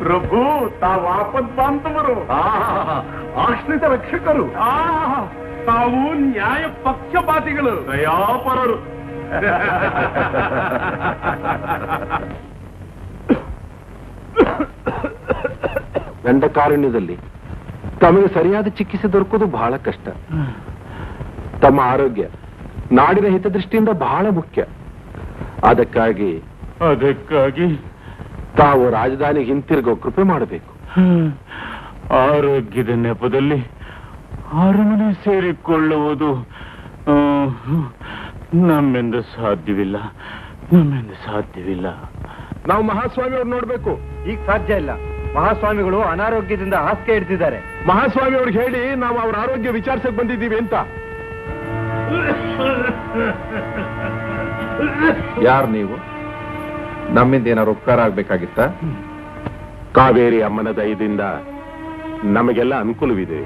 ಪ್ರಭು ತಾವು ಆಪದ್ ಬಾಂಧವರು ಆಶ್ರಿತ ರಕ್ಷಕರು ತಾವು ನ್ಯಾಯ ಪಕ್ಷಪಾತಿಗಳು ದಯಾಪರರು ದಂಡಕಾರಣ್ಯದಲ್ಲಿ ತಮಗೆ ಸರಿಯಾದ ಚಿಕಿತ್ಸೆ ದೊರಕೋದು ಬಹಳ ಕಷ್ಟ ತಮ್ಮ ಆರೋಗ್ಯ ನಾಡಿನ ಹಿತದೃಷ್ಟಿಯಿಂದ ಬಹಳ ಮುಖ್ಯ ಅದಕ್ಕಾಗಿ ಅದಕ್ಕಾಗಿ ತಾವು ರಾಜಧಾನಿಗೆ ಹಿಂತಿರುಗೋ ಕೃಪೆ ಮಾಡಬೇಕು ಆರೋಗ್ಯದ ನೆಪದಲ್ಲಿ ಅರಮನೆ ಸೇರಿಕೊಳ್ಳುವುದು ಆ, ನಮ್ಮಿಂದ ಸಾಧ್ಯವಿಲ್ಲ ನಮ್ಮಿಂದ ಸಾಧ್ಯವಿಲ್ಲ ನಾವು ಮಹಾಸ್ವಾಮಿ ಅವ್ರು ನೋಡ್ಬೇಕು ಈಗ ಸಾಧ್ಯ ಇಲ್ಲ ಮಹಾಸ್ವಾಮಿಗಳು ಅನಾರೋಗ್ಯದಿಂದ ಹಾಸಿಗೆ ಹಿಡ್ತಿದ್ದಾರೆ ಮಹಾಸ್ವಾಮಿ ಅವ್ರಿಗೆ ಹೇಳಿ ನಾವು ಅವ್ರ ಆರೋಗ್ಯ ವಿಚಾರಿಸಕ್ ಬಂದಿದ್ದೀವಿ ಅಂತ ಯಾರು ನೀವು ನಮ್ಮಿಂದ ಏನಾದ್ರು ಉಪಕಾರ ಆಗ್ಬೇಕಾಗಿತ್ತ ಕಾವೇರಿ ಅಮ್ಮನ ದಯದಿಂದ ನಮಗೆಲ್ಲ ಅನುಕೂಲವಿದೆ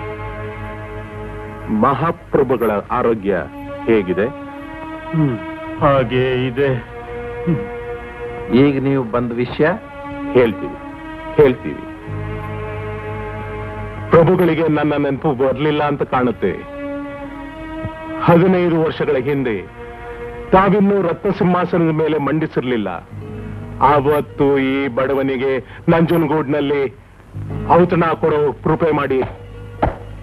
ಮಹಾಪ್ರಭುಗಳ ಆರೋಗ್ಯ ಹೇಗಿದೆ ಹ್ಮ್. ಹಾಗೆ ಇದೆ ಈಗ ನೀವು ಬಂದ ವಿಷಯ ಹೇಳ್ತೀವಿ ಹೇಳ್ತೀವಿ ಪ್ರಭುಗಳಿಗೆ ನನ್ನ ನೆನಪು ಬರಲಿಲ್ಲ ಅಂತ ಕಾಣುತ್ತೆ ಹದಿನೈದು ವರ್ಷಗಳ ಹಿಂದೆ ತಾವಿನ್ನೂ ರತ್ನ ಸಿಂಹಾಸನದ ಮೇಲೆ ಮಂಡಿಸಿರ್ಲಿಲ್ಲ ಆವತ್ತು ಈ ಬಡವನಿಗೆ ನಂಜನಗೂಡ್ನಲ್ಲಿ ಔತಣ ಕೊಡೋ ಕೃಪೆ ಮಾಡಿ